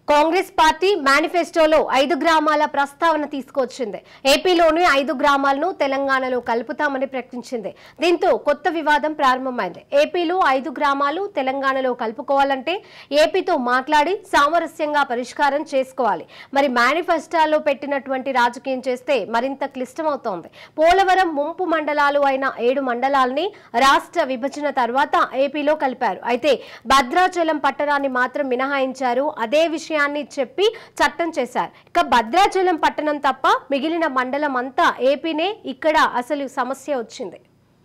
Congress party మేనిఫెస్టోలో ఐదు గ్రామాల ప్రస్తావన తీసుకొచ్చింది ఏపీలోని ఐదు గ్రామాలను తెలంగాణలో కలుపుతామని ప్రకటించింది దీంతో కొత్త వివాదం ప్రారంభమైంది ఏపీలో ఐదు గ్రామాలు తెలంగాణలో కలుపుకోవాలంటే ఏపీతో మాట్లాడి సామరస్యంగా పరిష్కారం చేసుకోవాలి మరి మేనిఫెస్టోలో పెట్టినటువంటి రాజకీయం చేస్తే మరింత క్లిష్టమవుతోంది పోలవరం ముంపు మండలాలు అయిన ఏడు మండలాల్ని రాష్ట్ర విభజన తర్వాత ఏపీలో కలిపారు అయితే భద్రాచలం పట్టణాన్ని మాత్రం మినహాయించారు అదే విషయాన్ని చెప్పి చట్టం చేశారు ఇక భద్రాచలం పట్టణం తప్ప మిగిలిన మండలం అంతా ఏపీనే ఇక్కడ అసలు సమస్య వచ్చింది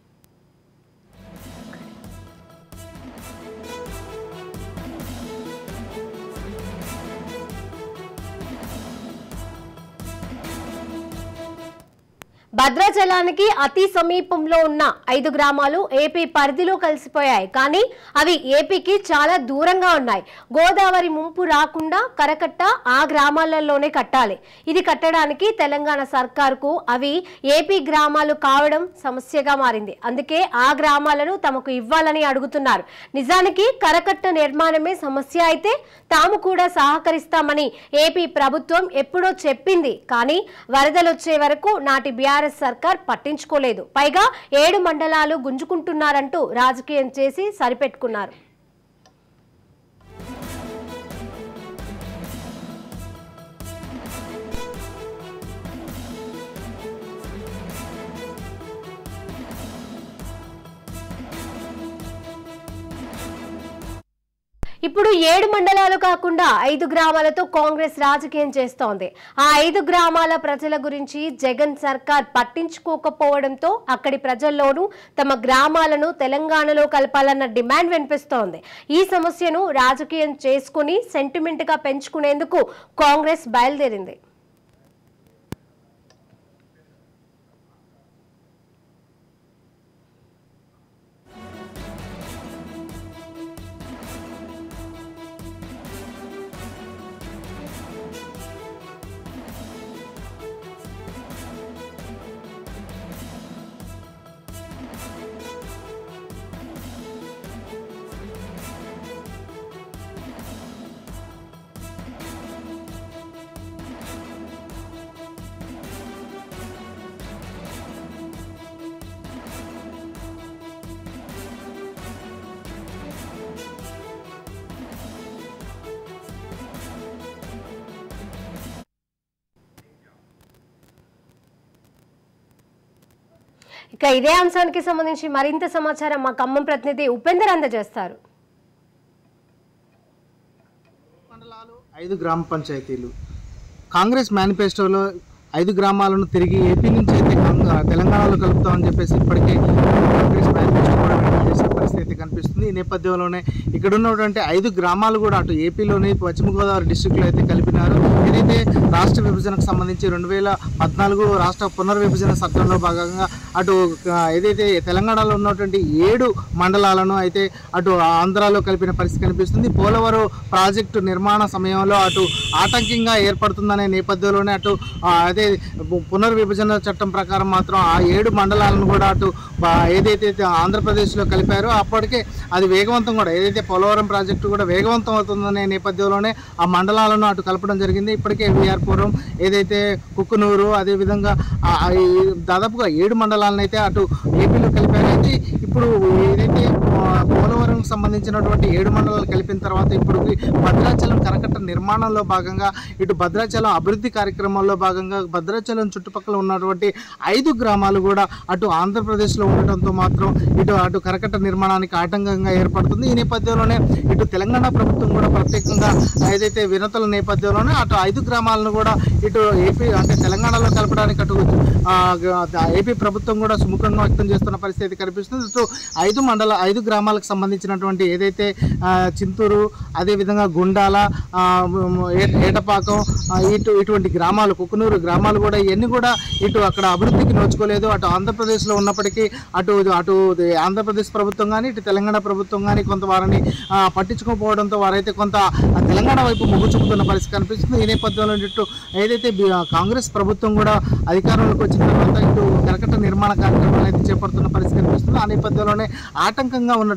భద్రాచలానికి అతి సమీపంలో ఉన్న ఐదు గ్రామాలు ఏపీ పరిధిలో కలిసిపోయాయి కానీ అవి ఏపీకి చాలా దూరంగా ఉన్నాయి గోదావరి ముంపు రాకుండా కరకట్ట ఆ గ్రామాలలోనే కట్టాలి ఇది కట్టడానికి తెలంగాణ సర్కారుకు అవి ఏపీ గ్రామాలు కావడం సమస్యగా మారింది అందుకే ఆ గ్రామాలను తమకు ఇవ్వాలని అడుగుతున్నారు నిజానికి కరకట్ట నిర్మాణమే సమస్య అయితే తాము కూడా సహకరిస్తామని ఏపీ ప్రభుత్వం ఎప్పుడో చెప్పింది కానీ వరదలొచ్చే వరకు నాటి బీఆర్ఎస్ సర్కార్ పట్టించుకోలేదు పైగా ఏడు మండలాలు గుంజుకుంటున్నారంటూ రాజకీయం చేసి సరిపెట్టుకున్నారు ఇప్పుడు ఏడు మండలాలు కాకుండా ఐదు గ్రామాలతో కాంగ్రెస్ రాజకీయం చేస్తోంది ఆ ఐదు గ్రామాల ప్రజల గురించి జగన్ సర్కార్ పట్టించుకోకపోవడంతో అక్కడి ప్రజల్లోనూ తమ గ్రామాలను తెలంగాణలో కలపాలన్న డిమాండ్ వినిపిస్తోంది ఈ సమస్యను రాజకీయం చేసుకుని సెంటిమెంట్ గా పెంచుకునేందుకు కాంగ్రెస్ బయలుదేరింది ఇక ఇదే అంశానికి సంబంధించి మరింత సమాచారం మా ఖమ్మం ప్రతినిధి ఉపేందర్ అందజేస్తారు మండలాలు ఐదు గ్రామ పంచాయతీలు కాంగ్రెస్ మేనిఫెస్టోలో ఐదు గ్రామాలను తిరిగి ఏపీ నుంచి అయితే కాంగ్- తెలంగాణలో కలుపుతామని చెప్పేసి ఇప్పటికే కాంగ్రెస్ మేనిఫెస్టో కూడా విడుదల చేసిన పరిస్థితి కనిపిస్తుంది ఈ నేపథ్యంలోనే ఇక్కడ ఉన్నటువంటి ఐదు గ్రామాలు కూడా అటు ఏపీలోని పశ్చిమ గోదావరి డిస్టిక్లో అయితే కలిపినారు ఏదైతే రాష్ట్ర విభజనకు సంబంధించి రెండు వేల పద్నాలుగు రాష్ట్ర పునర్విభజన చట్టంలో భాగంగా అటు ఆ, ఏదైతే తెలంగాణలో ఉన్నటువంటి ఏడు మండలాలను అయితే అటు ఆంధ్రాలో కలిపిన పరిస్థితి కనిపిస్తుంది పోలవరం ప్రాజెక్టు నిర్మాణ సమయంలో అటు ఆటంకంగా ఏర్పడుతుందనే నేపథ్యంలోనే అటు ఆ, అదే పు- పునర్విభజన చట్టం ప్రకారం మాత్రం ఆ ఏడు మండలాలను కూడా అటు బా- ఏదైతే ఆంధ్రప్రదేశ్లో కలిపారో అప్పటికే అది వేగవంతం కూడా ఏదైతే పోలవరం ప్రాజెక్టు కూడా వేగవంతం అవుతుందనే నేపథ్యంలోనే ఆ మండలాలను అటు కలపడం జరిగింది ఇప్పటికే విఆర్పురం ఏదైతే కుక్కునూరు అదేవిధంగా ఆ- ఆ ఈ దాదాపుగా ఏడు మండలాలను అయితే అటు ఏపీలో కలిపారు అయితే ఇప్పుడు ఏదైతే ఆ, పోలవరం సంబంధించినటువంటి ఏడు మండలాలు కలిపిన తర్వాత ఇప్పుడు భద్రాచలం కరకట్ట నిర్మాణంలో భాగంగా ఇటు భద్రాచలం అభివృద్ధి కార్యక్రమంలో భాగంగా భద్రాచలం చుట్టుపక్కల ఉన్నటువంటి ఐదు గ్రామాలు కూడా అటు ఆంధ్రప్రదేశ్లో ఉండటంతో మాత్రం ఇటు అటు కరకట్ట నిర్మాణానికి ఆటంకంగా ఏర్పడుతుంది ఈ నేపథ్యంలోనే ఇటు తెలంగాణ ప్రభుత్వం కూడా ప్రత్యేకంగా ఏదైతే వినతుల నేపథ్యంలోనే అటు ఐదు గ్రామాలను కూడా ఇటు ఏపీ అంటే తెలంగాణలో కలపడానికి అటు ఆ, గ- ఏపీ ప్రభుత్వం కూడా సుముఖంగా వ్యక్తం చేస్తున్న పరిస్థితి కనిపిస్తుంది ఇటు ఐదు మండల ఐదు గ్రామాలకు సంబంధించినటువంటి ఏదైతే ఆ, చింతూరు అదేవిధంగా గుండాల ఆ, ఏ- ఏటపాకం ఆ, ఇటు ఇటువంటి గ్రామాలు కుకునూరు గ్రామాలు కూడా ఇవన్నీ కూడా ఇటు అక్కడ అభివృద్ధికి నోచుకోలేదు అటు ఆంధ్రప్రదేశ్లో ఉన్నప్పటికీ అటు అటు ఆంధ్రప్రదేశ్ ప్రభుత్వం కానీ ఇటు తెలంగాణ ప్రభుత్వం కానీ కొంత వారిని ఆ, పట్టించుకోకపోవడంతో వారైతే కొంత ఆ తెలంగాణ వైపు మొగ్గు చూపుతున్న పరిస్థితి కనిపిస్తుంది ఈ నేపథ్యంలో ఇటు ఏదైతే బి- కాంగ్రెస్ ప్రభుత్వం కూడా అధికారంలోకి వచ్చిన తర్వాత ఇటు కరకట్ట నిర్మాణ కార్యక్రమాలు అయితే చేపడుతున్న పరిస్థితి కనిపిస్తుంది ఆ నేపథ్యంలోనే ఆటంకంగా ఉన్నటువంటి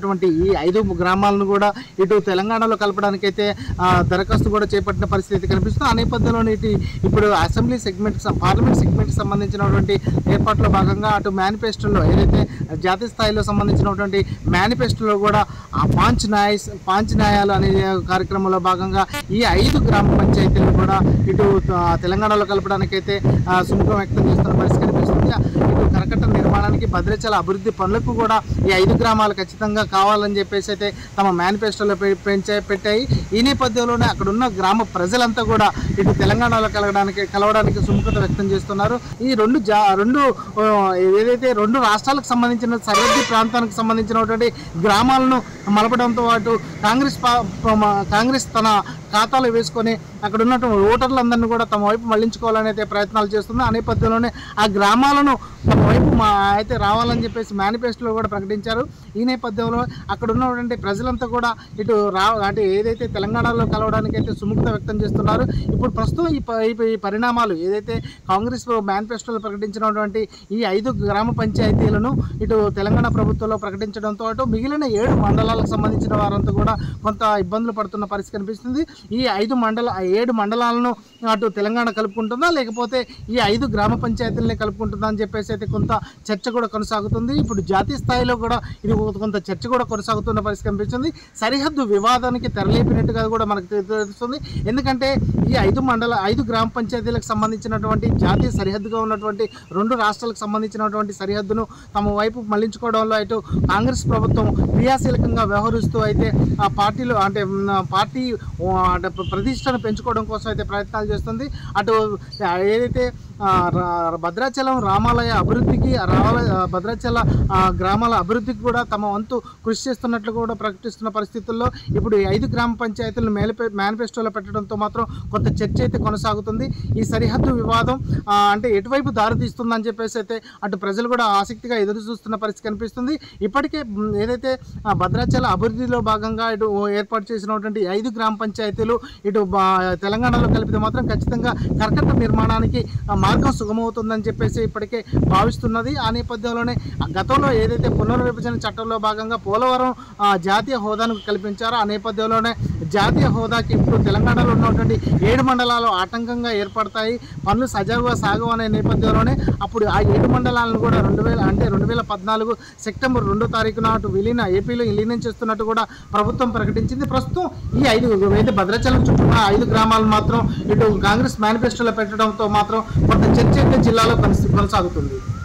ఉన్నటువంటి ఈ ఐదు గ్రామాలను కూడా ఇటు తెలంగాణలో కలపడానికి అయితే ఆ, దరఖాస్తు కూడా చేపట్టిన పరిస్థితి కనిపిస్తుంది ఆ నేపథ్యంలో ఇటు ఇప్పుడు అసెంబ్లీ సెగ్మెంట్ పార్లమెంట్ సెగ్మెంట్కి సంబంధించినటువంటి ఏర్పాట్లో భాగంగా అటు మేనిఫెస్టోలో ఏదైతే జాతీయ స్థాయిలో సంబంధించినటువంటి మేనిఫెస్టోలో కూడా ఆ పాంచ్ న్యాయ పాంచ్ న్యాయాలు అనే కార్యక్రమంలో భాగంగా ఈ ఐదు గ్రామ పంచాయతీలను కూడా ఇటు ఆ, తెలంగాణలో కలపడానికి అయితే ఆ, సుముఖం వ్యక్తం చేస్తున్న పరిస్థితి కనిపిస్తుంది ఇటు కరకట్ట నిర్మాణానికి భద్రాచల అభివృద్ధి పనులకు కూడా ఈ ఐదు గ్రామాలు ఖచ్చితంగా కావాలని చెప్పేసి అయితే తమ మేనిఫెస్టోలో పె- పెంచే పెట్టాయి ఈ నేపథ్యంలోనే అక్కడ ఉన్న గ్రామ ప్రజలంతా కూడా ఇటు తెలంగాణలో కలగడానికి కలవడానికి సుముఖత వ్యక్తం చేస్తున్నారు ఈ రెండు జా రెండు ఆ, ఏదైతే రెండు రాష్ట్రాలకు సంబంధించిన సరిహద్దు ప్రాంతానికి సంబంధించినటువంటి గ్రామాలను మలపడంతో పాటు కాంగ్రెస్ పా- ప- కాంగ్రెస్ తన ఖాతాలో వేసుకొని అక్కడ ఉన్నటువంటి ఓటర్లందరినీ కూడా తమ వైపు మళ్లించుకోవాలని అయితే ప్రయత్నాలు చేస్తుంది ఆ నేపథ్యంలోనే ఆ గ్రామాలను తమ వైపు మా అయితే రావాలని చెప్పేసి మేనిఫెస్టోలో కూడా ప్రకటించారు ఈ నేపథ్యంలో అక్కడ ఉన్నటువంటి ప్రజలంతా కూడా ఇటు రా అంటే ఏదైతే తెలంగాణలో కలవడానికి అయితే సుముఖత వ్యక్తం చేస్తున్నారు ఇప్పుడు ప్రస్తుతం ఈ ప- ఈ- ఈ పరిణామాలు ఏదైతే కాంగ్రెస్ మేనిఫెస్టోలో ప్రకటించినటువంటి ఈ ఐదు గ్రామ పంచాయతీలను ఇటు తెలంగాణ ప్రభుత్వంలో ప్రకటించడంతో పాటు మిగిలిన ఏడు మండలాలకు సంబంధించిన వారంతా కూడా కొంత ఇబ్బందులు పడుతున్న పరిస్థితి కనిపిస్తుంది ఈ ఐదు మండల ఆ ఏడు మండలాలను అటు తెలంగాణ కలుపుకుంటుందా లేకపోతే ఈ ఐదు గ్రామ పంచాయతీలనే కలుపుకుంటుందా అని చెప్పేసి అయితే కొంత చర్చ కూడా కొనసాగుతుంది ఇప్పుడు జాతీయ స్థాయిలో కూడా ఇది ఒక- కొంత చర్చ కూడా కొనసాగుతున్న పరిస్థితి కనిపిస్తుంది సరిహద్దు వివాదానికి తెరలేపినట్టుగా కూడా మనకు తె- తెలుస్తుంది ఎందుకంటే ఈ ఐదు మండల ఐదు గ్రామ పంచాయతీలకు సంబంధించినటువంటి జాతీయ సరిహద్దుగా ఉన్నటువంటి రెండు రాష్ట్రాలకు సంబంధించినటువంటి సరిహద్దును తమ వైపు మళ్లించుకోవడంలో ఇటు కాంగ్రెస్ ప్రభుత్వం క్రియాశీలకంగా వ్యవహరిస్తూ అయితే ఆ పార్టీలు అంటే మ్, పార్టీ ఓ, అంటే ప్రతిష్టను పెంచుకోవడం కోసం అయితే ప్రయత్నాలు చేస్తుంది అటు ఆ, ఏదైతే ఆ, రా- భద్రాచలం రామాలయ అభివృద్ధికి ఆ రామాలయ ఆ, భద్రాచల ఆ, గ్రామాల అభివృద్ధికి కూడా తమ వంతు కృషి చేస్తున్నట్లు కూడా ప్రకటిస్తున్న పరిస్థితుల్లో ఇప్పుడు ఈ ఐదు గ్రామ పంచాయతీలను మేనిఫె మేనిఫెస్టోలో పెట్టడంతో మాత్రం కొంత చర్చ అయితే కొనసాగుతుంది ఈ సరిహద్దు వివాదం ఆ, అంటే ఎటువైపు దారితీస్తుందని చెప్పేసి అయితే అటు ప్రజలు కూడా ఆసక్తిగా ఎదురు చూస్తున్న పరిస్థితి కనిపిస్తుంది ఇప్పటికే మ్, ఏదైతే ఆ, భద్రాచల అభివృద్ధిలో భాగంగా ఇటు ఏర్పాటు చేసినటువంటి ఈ ఐదు గ్రామ పంచాయతీలు ఇటు బా- తెలంగాణలో కలిపితే మాత్రం ఖచ్చితంగా కర్కట్ట నిర్మాణానికి ఆ, మార్గం సుగమవుతుందని చెప్పేసి ఇప్పటికే భావిస్తున్నది ఆ నేపథ్యంలోనే ఆ గతంలో ఏదైతే పునర్విభజన చట్టంలో భాగంగా పోలవరం ఆ, జాతీయ హోదాను కల్పించారో ఆ నేపథ్యంలోనే జాతీయ హోదాకి ఇప్పుడు తెలంగాణలో ఉన్నటువంటి ఏడు మండలాలు ఆటంకంగా ఏర్పడతాయి పనులు సజావుగా సాగవు అనే నేపథ్యంలోనే అప్పుడు ఆ ఏడు మండలాలను కూడా రెండు వేల అంటే రెండు వేల పద్నాలుగు సెప్టెంబర్ రెండో తారీఖు నాటు విలీన ఏపీలో విలీనం చేస్తున్నట్టు కూడా ప్రభుత్వం ప్రకటించింది ప్రస్తుతం ఈ ఐదు అయితే భద్రాచలం చుట్టూ ఉన్న ఐదు గ్రామాలు మాత్రం ఇటు కాంగ్రెస్ మేనిఫెస్టోలో పెట్టడంతో మాత్రం కొంత చర్చ అయితే జిల్లాలో కొనస- కొనసాగుతుంది